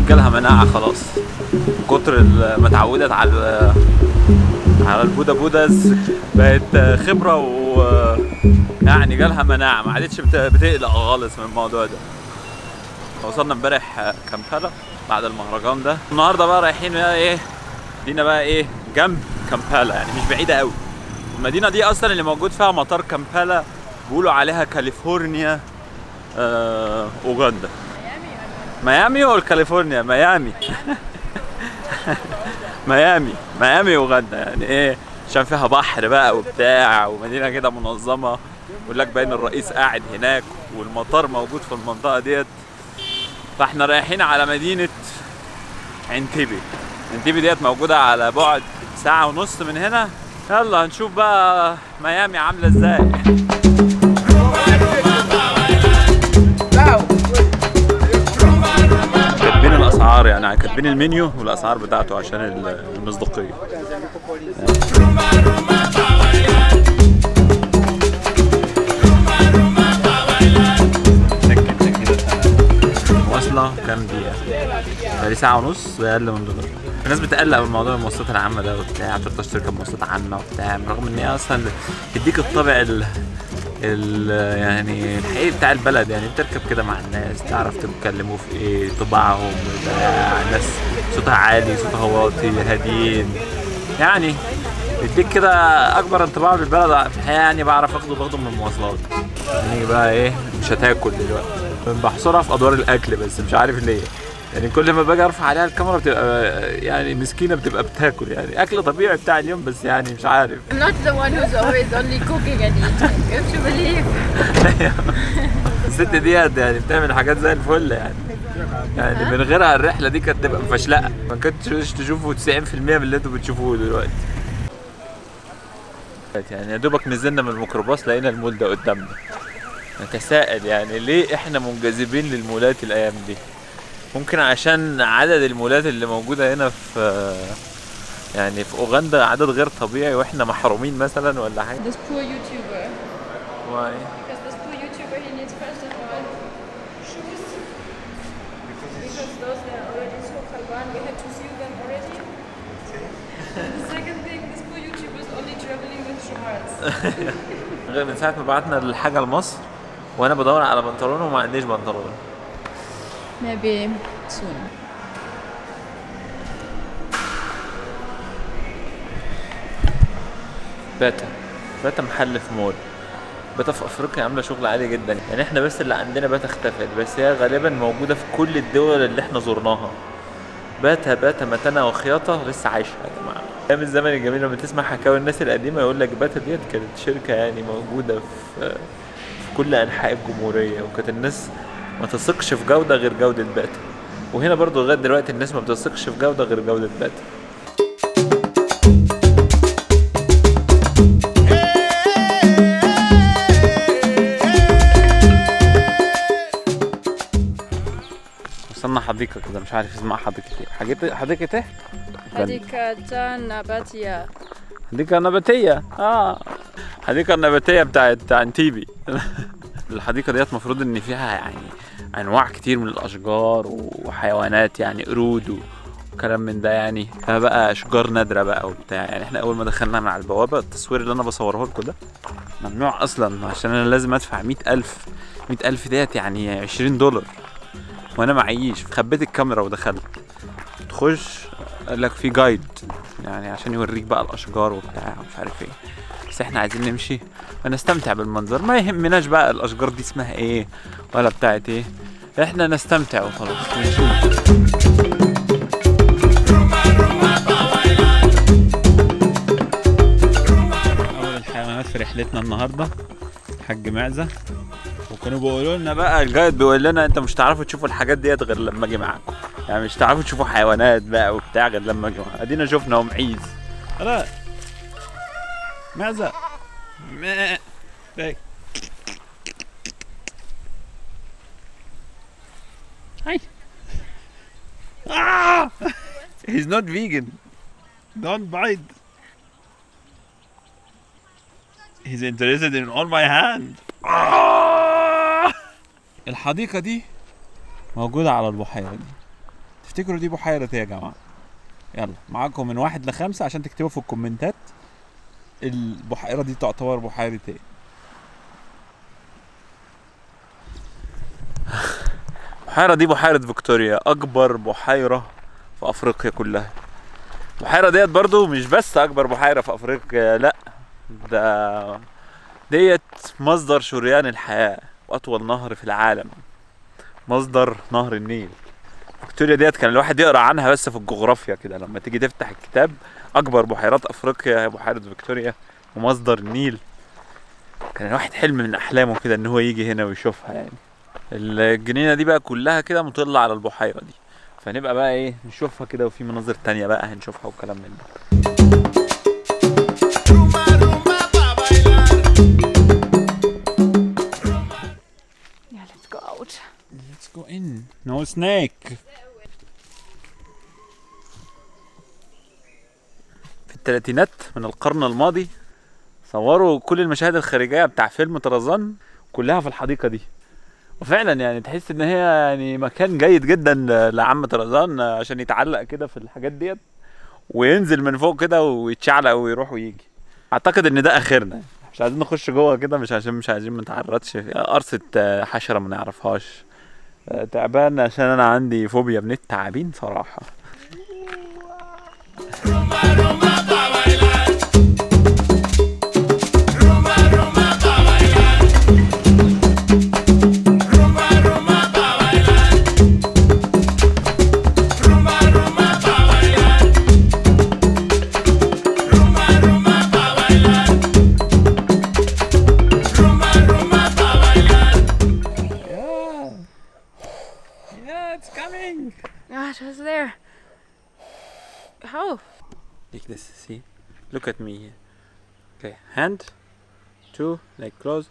جالها مناعة خلاص من كتر ال- ما اتعودت على ال- على البودا بوداز بقت خبرة و يعني جالها مناعة ما عادتش بت- بتقلق خالص من الموضوع ده وصلنا امبارح كامبالا بعد المهرجان ده النهارده بقى رايحين بقى ايه دينا بقى ايه جنب كامبالا يعني مش بعيدة قوي المدينة دي اصلا اللي موجود فيها مطار كامبالا بيقولوا عليها كاليفورنيا آه، اوغندا ميامي ولا كاليفورنيا ميامي ميامي ميامي اوغندا يعني ايه عشان فيها بحر بقى وبتاع ومدينه كده منظمه يقول لك باين الرئيس قاعد هناك والمطار موجود في المنطقه ديت فاحنا رايحين على مدينه عنتبي عنتبي ديت موجوده على بعد ساعه ونص من هنا يلا هنشوف بقى ميامي عامله ازاي كاتبين الاسعار يعني كاتبين المنيو والاسعار بتاعته عشان ال- المصداقيه واصلة كام دقيقة؟ بقالي ساعة ونص أقل من دولار الناس بتقلق من موضوع المواصلات العامة ده وبتاع ترضى تركب مواصلات عامة وبتاع رغم إن هي أصلا بتديك الطابع ال ال يعني الحقيقي بتاع البلد يعني بتركب كده مع الناس تعرف تتكلموا في ايه طباعهم بتاع الناس صوتها عالي صوتها واطي هاديين يعني بيديك كده اكبر انطباع بالبلد في الحقيقه يعني بعرف اخده باخده من المواصلات يعني بقى ايه مش هتاكل دلوقتي بحصرها في ادوار الاكل بس مش عارف ليه يعني كل ما باجي ارفع عليها الكاميرا بتبقى يعني مسكينه بتبقى بتاكل يعني اكل طبيعي بتاع اليوم بس يعني مش عارف I'm not the one who's always only cooking and eating. You have to believe. الست ديت يعني بتعمل حاجات زي الفل يعني يعني من غيرها الرحله دي كانت تبقى مفشلقه ما كنتش تشوفوا 90% من اللي انتوا بتشوفوه دلوقتي يعني يا دوبك نزلنا من الميكروباص لقينا المول ده قدامنا نتساءل يعني ليه احنا منجذبين للمولات الايام دي ممكن عشان عدد المولات اللي موجوده هنا في يعني في اوغندا عدد غير طبيعي واحنا محرومين مثلا ولا حاجه This poor YouTuber. Why? Because this poor YouTuber, he needs first of all shoes. Because those that are already so Kalban, we had to seal them already. And the second thing, this poor YouTuber is only traveling with shorts. غير من ساعة ما بعتنا الحاجة لمصر وأنا بدور على بنطلون وما عنديش بنطلون Maybe soon. باتا باتا محل في مول باتا في أفريقيا عاملة شغل عالي جدا يعني احنا بس اللي عندنا باتا اختفت بس هي غالبا موجودة في كل الدول اللي احنا زرناها باتا باتا متانة وخياطة لسه عايشة يا جماعة أيام الزمن الجميل لما تسمع حكاوي الناس القديمة يقول لك باتا ديت كانت شركة يعني موجودة في في كل أنحاء الجمهورية وكانت الناس ما تثقش في جودة غير جودة باتا وهنا برضو لغاية دلوقتي الناس ما بتثقش في جودة غير جودة باتا وصلنا حديقة كده مش عارف اسمها حديقة ايه حديقة حديقة ايه؟ Hadikata Nabatia. حديقة نباتية اه الحديقة النباتية بتاعت عنتيبي الحديقة ديت المفروض ان فيها يعني انواع كتير من الاشجار وحيوانات يعني قرود وكلام من ده يعني فيها بقى اشجار نادرة بقى وبتاع يعني احنا اول ما دخلنا من على البوابة التصوير اللي انا بصوره لكم ده ممنوع اصلا عشان انا لازم ادفع مئة الف مئة الف ديت يعني عشرين دولار وانا معيش خبيت الكاميرا ودخلت تخش قال لك في جايد يعني عشان يوريك بقى الاشجار وبتاع ومش عارف ايه بس احنا عايزين نمشي ونستمتع بالمنظر ما يهمناش بقى الاشجار دي اسمها ايه ولا بتاعت ايه احنا نستمتع وخلاص ونشوف اول الحيوانات في رحلتنا النهارده حاج معزه وكانوا بيقولوا لنا بقى الجايد بيقول لنا انت مش هتعرفوا تشوفوا الحاجات ديت غير لما اجي معاكم يعني مش هتعرفوا تشوفوا حيوانات بقى وبتاع غير لما اجي معاكم ادينا شفنا ومعيز لا معزه ما باك هاي آه! He's not vegan. Don't bite. He's interested in all my hand. آه! الحديقة دي موجودة على البحيرة دي تفتكروا دي بحيرة ايه يا جماعة يلا معاكم من واحد لخمسة عشان تكتبوا في الكومنتات البحيرة دي تعتبر بحيرة ايه البحيرة دي بحيرة فيكتوريا أكبر بحيرة في أفريقيا كلها البحيرة ديت برضو مش بس أكبر بحيرة في أفريقيا لأ ده ديت مصدر شريان الحياة وأطول نهر في العالم مصدر نهر النيل فيكتوريا ديت كان الواحد يقرا عنها بس في الجغرافيا كده لما تيجي تفتح الكتاب أكبر بحيرات أفريقيا هي بحيرة فيكتوريا ومصدر النيل كان الواحد حلم من أحلامه كده إن هو يجي هنا ويشوفها يعني الجنينة دي بقى كلها كده مطلة على البحيرة دي فنبقى بقى ايه نشوفها كده وفي مناظر تانية بقى هنشوفها وكلام من ده Rumba, rumba pa' bailar. Yeah, let's go out. Let's go in No snake في الثلاثينات من القرن الماضي صوروا كل المشاهد الخارجية بتاع فيلم طرزان كلها في الحديقة دي وفعلا يعني تحس ان هي يعني مكان جيد جدا لعم طرزان عشان يتعلق كده في الحاجات ديت وينزل من فوق كده ويتشعلق ويروح ويجي اعتقد ان ده اخرنا مش عايزين نخش جوه كده مش عشان مش عايزين ما نتعرضش قرصة آه، حشرة ما نعرفهاش آه، تعبان عشان انا عندي فوبيا من التعابين صراحة Rumba, rumba pa' bailar. Rumba, rumba pa' bailar. Rumba, rumba pa' bailar. Rumba, rumba pa' bailar. Rumba, rumba pa' bailar. Rumba, rumba pa' bailar. Yeah. Yeah, it's coming. Ah, it was there. How? Like this, see? Look at me here. Okay, hand, two, like close.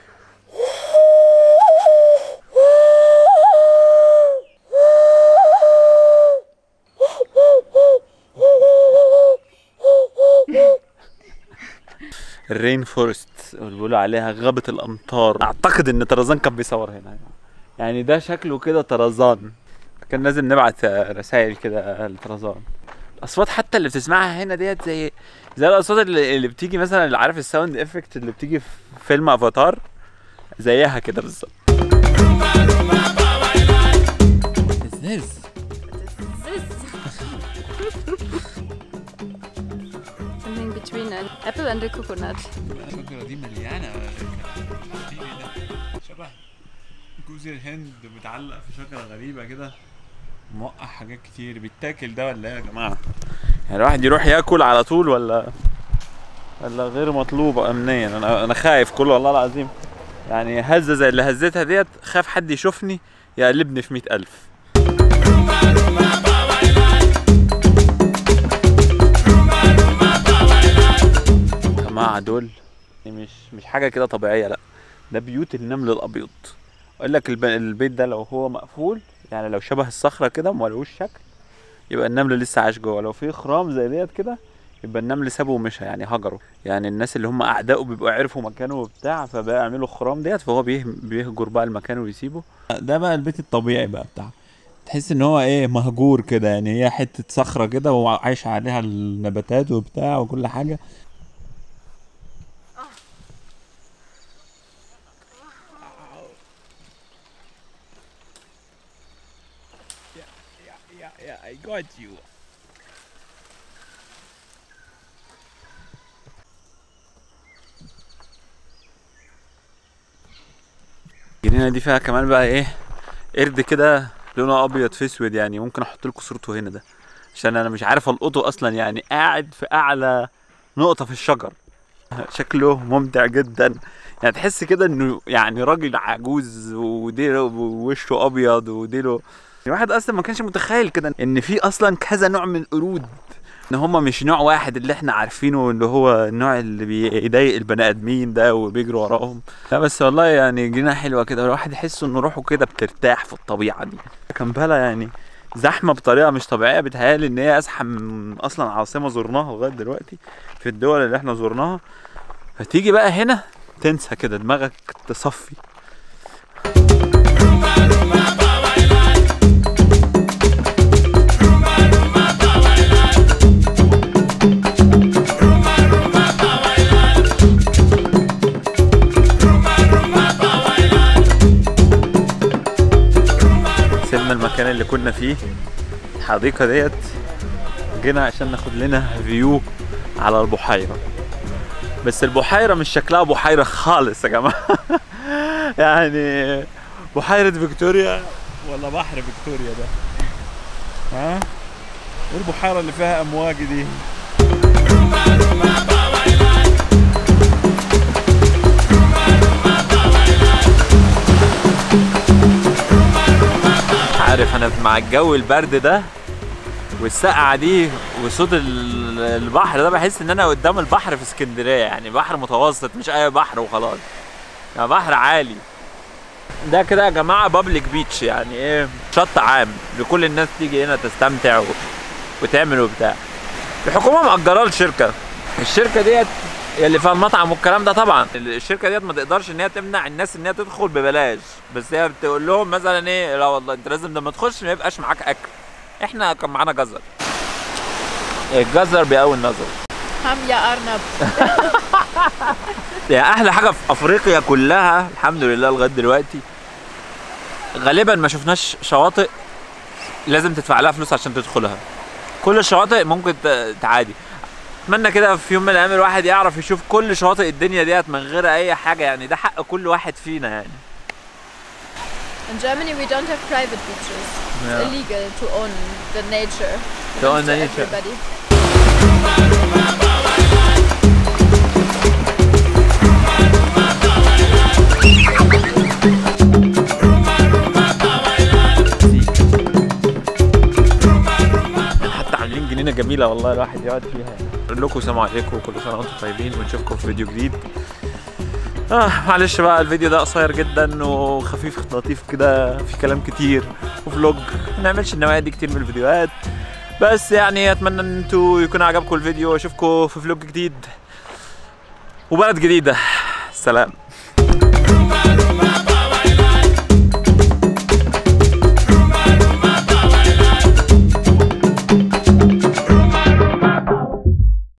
الرين فورست اللي بيقولوا عليها غابة الأمطار أعتقد إن طرزان كان بيصور هنا يعني ده شكله كده طرزان كان لازم نبعت رسائل كده لطرزان الاصوات حتى اللي بتسمعها هنا ديت زي زي الاصوات اللي, اللي بتيجي مثلا اللي عارف الساوند افكت اللي بتيجي في فيلم افاتار زيها كده بالظبط Rumba, rumba pa' bailar. Is this? This. Something between an apple and a coconut. الشجرة دي مليانة شبه جوز الهند متعلق في شجرة غريبة كده موقع حاجات كتير بيتاكل ده ولا ايه يا جماعة؟ يعني الواحد يروح ياكل على طول ولا ولا غير مطلوب امنيا انا انا خايف كله والله العظيم يعني هزة زي اللي هزتها ديت خاف حد يشوفني يقلبني في مئة ألف Rumba, rumba pa' bailar. Rumba, rumba pa' bailar. يا جماعه دول مش مش حاجه كده طبيعيه لا ده بيوت النمل الابيض اقول لك الب- البيت ده لو هو مقفول يعني لو شبه الصخره كده وملوش شكل يبقى النمل لسه عايش جوه لو في خرام زي ديت كده يبقى النمل سابه ومشى يعني هجره يعني الناس اللي هم اعدائه بيبقوا عرفوا مكانه وبتاع فبقى يعملوا خرام ديت فهو بيه- بيهجر بقى المكان ويسيبه ده بقى البيت الطبيعي بقى بتاعه تحس ان هو ايه مهجور كده يعني هي حته صخره كده وعايش عليها النباتات وبتاع وكل حاجه yeah, yeah, I got you. الجنينة دي فيها كمان بقى ايه قرد كده لونه ابيض في اسود يعني ممكن احط لكم صورته هنا ده عشان انا مش عارف القطه اصلا يعني قاعد في اعلى نقطة في الشجر شكله ممتع جدا يعني تحس كده انه يعني راجل عجوز وديله ووشه ابيض وديله الواحد اصلا ما كانش متخيل كده ان في اصلا كذا نوع من القرود ان هما مش نوع واحد اللي احنا عارفينه اللي هو النوع اللي بيضايق البني ادمين ده وبيجروا وراهم لا بس والله يعني جنينه حلوه كده الواحد يحس انه روحه كده بترتاح في الطبيعه دي كامبالا يعني زحمه بطريقه مش طبيعيه بتهيألي ان هي ازحم من اصلا عاصمه زرناها لغايه دلوقتي في الدول اللي احنا زرناها فتيجي بقى هنا تنسى كده دماغك تصفي Rumba, rumba pa' bailar. كنا فيه الحديقة ديت جينا عشان ناخد لنا فيو على البحيرة بس البحيرة مش شكلها بحيرة خالص يا جماعة يعني بحيرة فيكتوريا ولا بحر فيكتوريا ده ها ايه البحيرة اللي فيها امواج دي عارف انا مع الجو البرد ده والسقعة دي وصوت ال- البحر ده بحس ان انا قدام البحر في اسكندرية يعني بحر متوسط مش اي بحر وخلاص يعني بحر عالي ده كده يا جماعة بابليك بيتش يعني ايه شط عام لكل الناس تيجي هنا تستمتع و... وتعمل وبتاع الحكومة مأجراه الشركة الشركة ديت اللي فيها المطعم والكلام ده طبعا الشركة ديت ما تقدرش ان هي تمنع الناس ان هي تدخل ببلاش بس هي بتقول لهم مثلا ايه لا والله انت لازم لما تخش ما يبقاش معاك اكل احنا كان معانا جزر الجزر بيقوي النظر هم يا أرنب يعني احلى حاجه في افريقيا كلها الحمد لله لغايه دلوقتي غالبا ما شفناش شواطئ لازم تدفع لها فلوس عشان تدخلها كل الشواطئ ممكن ت- تعادي اتمنى كده في يوم من الايام الواحد يعرف يشوف كل شواطئ الدنيا ديت من غير اي حاجه يعني ده حق كل واحد فينا يعني In Germany, we don't have private beaches. It's Yeah. illegal to own the nature. It To own belongs to nature. Everybody. حتى عاملين جنينه جميله والله الواحد يقعد فيها يعني اقول لكم سلام عليكم وكل سنه وانتم طيبين ونشوفكم في فيديو جديد اه معلش بقى الفيديو ده قصير جدا وخفيف لطيف كده في كلام كتير وفلوج ما نعملش النوعيه دي كتير من الفيديوهات بس يعني اتمنى ان انتوا يكون عجبكم الفيديو واشوفكم في فلوج جديد وبلد جديده سلام